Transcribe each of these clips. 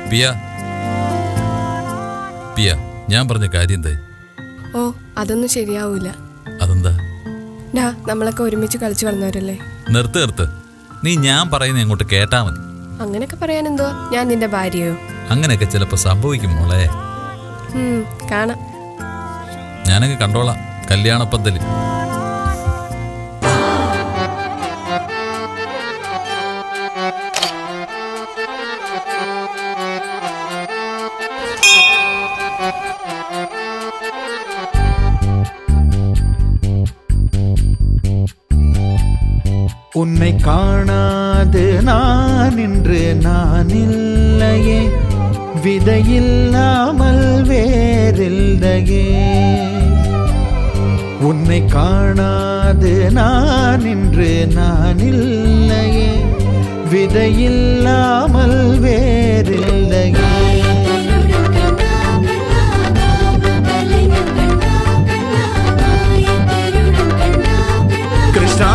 പിയ പിയ ഞാൻ പറഞ്ഞ കാര്യം എന്തായി ഓ അതൊന്നും ശരിയാവൂല അതെന്താ ഡാ നമ്മളൊക്കെ ഒരുമിച്ച് കളിച്ചു വളർന്നവരല്ലേ നിർത്ത് നിർത്ത് നീ ഞാൻ പറയുന്ന അങ്ങോട്ട് കേട്ടാ മതി അങ്ങനെയൊക്കെ പറയാൻ എന്തുവാ ഞാൻ നിന്റെ ഭാര്യയോ അങ്ങനെയൊക്കെ ചിലപ്പോ സംഭവിക്കും മോളെ ഉം, കാണാം ഞാനങ്ങ് കണ്ടോളാം കല്യാണപ്പന്തല് உன்னை காணாது நான் இன்று நான் இல்லையே விதையில்லாமல் வேறில்லையே உன்னை காணாது நான் இன்று நான் இல்லையே விதையில்லாமல் வேறில்லையே கிருஷ்ணா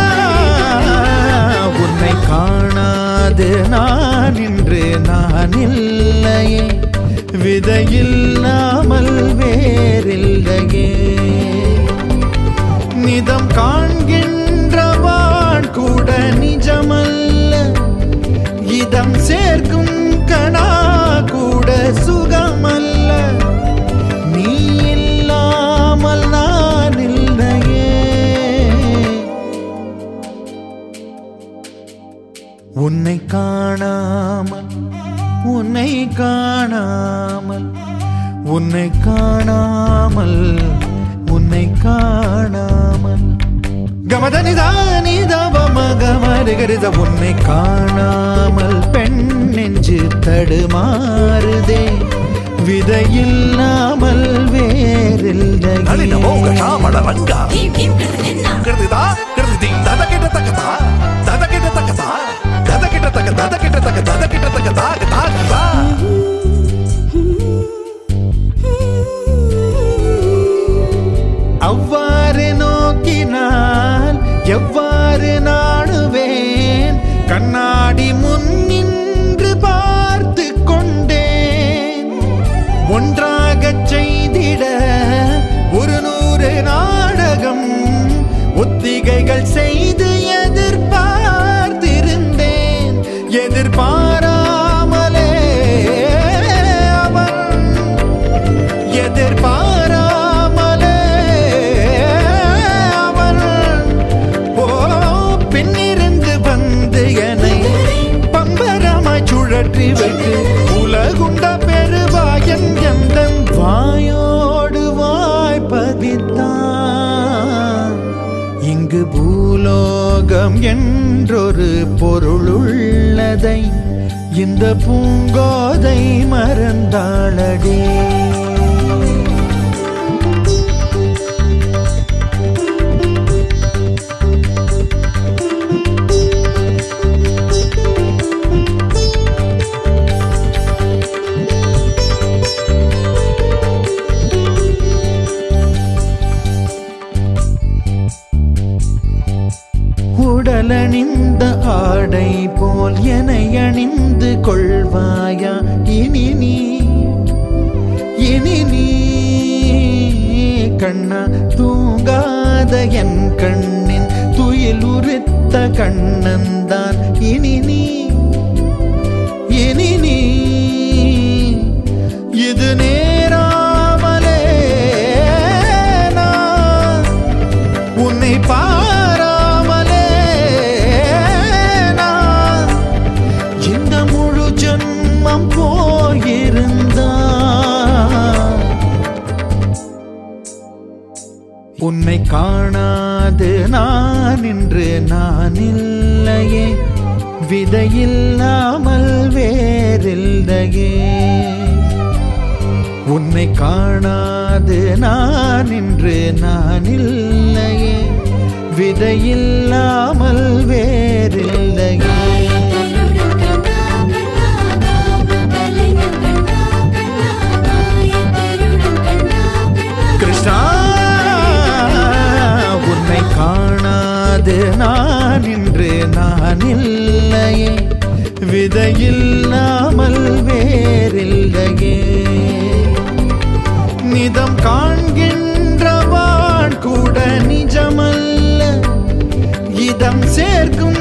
உன்னை காணாது நான் இன்று நான் இல்லையே விதையில்லாமல் வேறில்லையே நிதம் காண்கின்றவான் கூட நிஜமல்ல இதம் சேர்க்கும் கணா கூட சுகமல்ல நீ இல்லாமல் நான் இல்லையே உன்னை காணாமல் உன்னை காணாமல் உன்னை காணாமல் உன்னை காணாமல் கமதனிதானிதவமகமருகருத உன்னை காணாமல் பெண் நெஞ்சு தடுமாறுதே விதையில்லாமல் வேறில்லை నళినమోగ శ్యామళ రంగ కృతిదా కృతి దదకిట తకత దదకిట తకత దదకిట తక దదకిట తక దదకిట తక దాగ దాగ దా அவ்வாறு நோக்கினால் எவ்வாறு நாடுவேன் கண்ணாடி முன் நின்று பார்த்து கொண்டேன் ஒன்றாகச் செய்திட ஒரு நூறு நாடகம் ஒத்திகைகள் செய்து எதிர்பார்த்திருந்தேன் எதிர்பாராமலே அவன் எதிர்பாராமலே அவன் ஓ பின்னிருந்து வந்து என்னை பம்பரமாய் சுழற்றி விட்டு உலகுண்ட பெருவாயன் எந்த வாயோடு வாய்ப்பதித்தான் இங்கு பூலோகம் என்றொரு பொருளுள்ளதை இந்த பூங்கோதை மறந்தாளடே உடலணிந்த ஆடை போல் என அணிந்து கொள்வாயா இனி நீ இனி நீ கண்ணா தூங்காத என் கண்ணின் துயில் உரித்த கண்ணந்தான் இனி நீ இனி நீ இது நேராமலே நான் உன்னை பாராமலே நான் இந்த முழு ஜன்மம் போயிருந்தா உன்னை காணாது நான் இன்று நான் இல்லையே விதையில்லாமல் வேறில்லையே உன்னை காணாது நான் இன்று நான் இல்லையே விதையில்லாமல் வேறில்லையே கிருஷ்ணா உன்னை காணாது நான் இன்று நான் இல்லையே விதையில்லாமல் வே சேர்க்கும்